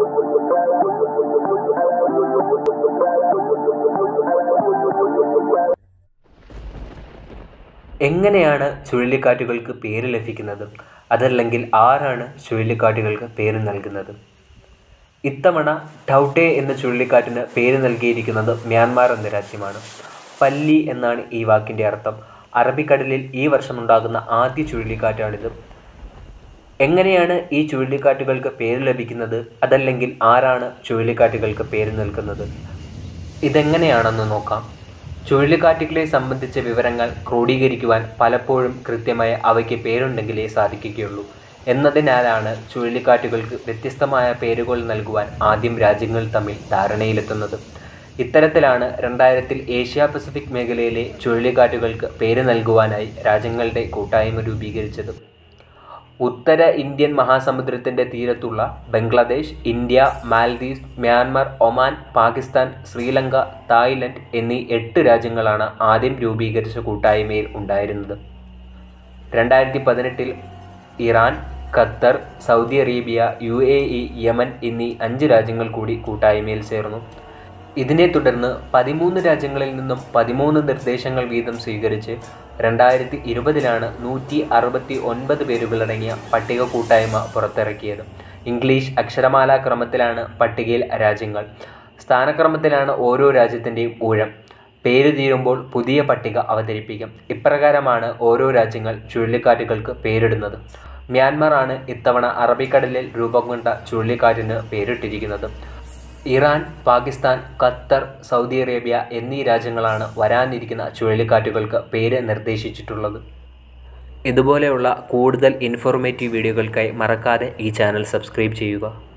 എങ്ങനെയാണ് ചുഴലിക്കാറ്റുകൾക്ക് പേര് ലഭിക്കുന്നത് അതല്ലെങ്കിൽ ആരാണ് ചുഴലിക്കാറ്റുകൾക്ക് പേര് നൽകുന്നത് ഇത്തവണ ടൗട്ടെ എന്ന ചുഴലിക്കാറ്റിന് പേര് നൽകിയിരിക്കുന്നത് മ്യാൻമാർ എന്ന രാജ്യമാണ് പല്ലി എന്നാണ് ഈ വാക്കിൻ്റെ അർത്ഥം അറബിക്കടലിൽ ഈ വർഷമുണ്ടാകുന്ന ആദ്യ ചുഴലിക്കാറ്റാണിത് എങ്ങനെയാണ് ഈ ചുഴലിക്കാറ്റുകൾക്ക് പേര് ലഭിക്കുന്നത് അതല്ലെങ്കിൽ ആരാണ് ചുഴലിക്കാറ്റുകൾക്ക് പേര് നൽകുന്നത് ഇതെങ്ങനെയാണെന്ന് നോക്കാം ചുഴലിക്കാറ്റുകളെ സംബന്ധിച്ച വിവരങ്ങൾ ക്രോഡീകരിക്കുവാൻ പലപ്പോഴും കൃത്യമായ അവയ്ക്ക് പേരുണ്ടെങ്കിലേ സാധിക്കുകയുള്ളൂ എന്നതിനാലാണ് ചുഴലിക്കാറ്റുകൾക്ക് വ്യത്യസ്തമായ പേരുകൾ നൽകുവാൻ ആദ്യം രാജ്യങ്ങൾ തമ്മിൽ ധാരണയിലെത്തുന്നത് ഇത്തരത്തിലാണ് രണ്ടായിരത്തിൽ ഏഷ്യ പസഫിക് മേഖലയിലെ ചുഴലിക്കാറ്റുകൾക്ക് പേര് നൽകുവാനായി രാജ്യങ്ങളുടെ കൂട്ടായ്മ രൂപീകരിച്ചത് ഉത്തര ഇന്ത്യൻ മഹാസമുദ്രത്തിൻ്റെ തീരത്തുള്ള Bangladesh India Maldives Myanmar Oman Pakistan Sri Lanka Thailand എന്നീ എട്ട് രാജ്യങ്ങളാണ് ആദ്യം രൂപീകരിച്ച കൂട്ടായ്മയിൽ ഉണ്ടായിരുന്നത് രണ്ടായിരത്തി പതിനെട്ടിൽ Iran Qatar Saudi Arabia U A E Yemen എന്നീ അഞ്ച് രാജ്യങ്ങൾ കൂടി കൂട്ടായ്മയിൽ ചേർന്നു ഇതിനെ തുടർന്ന് പതിമൂന്ന് രാജ്യങ്ങളിൽ നിന്നും പതിമൂന്ന് നിർദ്ദേശങ്ങൾ വീതം സ്വീകരിച്ച് രണ്ടായിരത്തി ഇരുപതിലാണ് നൂറ്റി അറുപത്തി ഒൻപത് പേരുകളടങ്ങിയ പട്ടിക കൂട്ടായ്മ പുറത്തിറക്കിയത് ഇംഗ്ലീഷ് അക്ഷരമാലാ ക്രമത്തിലാണ് പട്ടികയിൽ രാജ്യങ്ങൾ സ്ഥാനക്രമത്തിലാണ് ഓരോ രാജ്യത്തിൻ്റെയും ഊഴം പേര് തീരുമ്പോൾ പുതിയ പട്ടിക അവതരിപ്പിക്കും ഇപ്രകാരമാണ് ഓരോ രാജ്യങ്ങൾ ചുഴലിക്കാറ്റുകൾക്ക് പേരിടുന്നത് മ്യാൻമർ ആണ് ഇത്തവണ അറബിക്കടലിൽ രൂപം കൊണ്ട ചുഴലിക്കാറ്റിന് പേരിട്ടിരിക്കുന്നത് Iran Pakistan Qatar Saudi Arabia എന്നീ രാജ്യങ്ങളാണ് വരാനിരിക്കുന്ന ചുഴലിക്കാറ്റുകൾക്ക് പേര് നിർദ്ദേശിച്ചിട്ടുള്ളത് ഇതുപോലെയുള്ള കൂടുതൽ ഇൻഫോർമേറ്റീവ് വീഡിയോകൾക്കായി മറക്കാതെ ഈ ചാനൽ സബ്സ്ക്രൈബ് ചെയ്യുക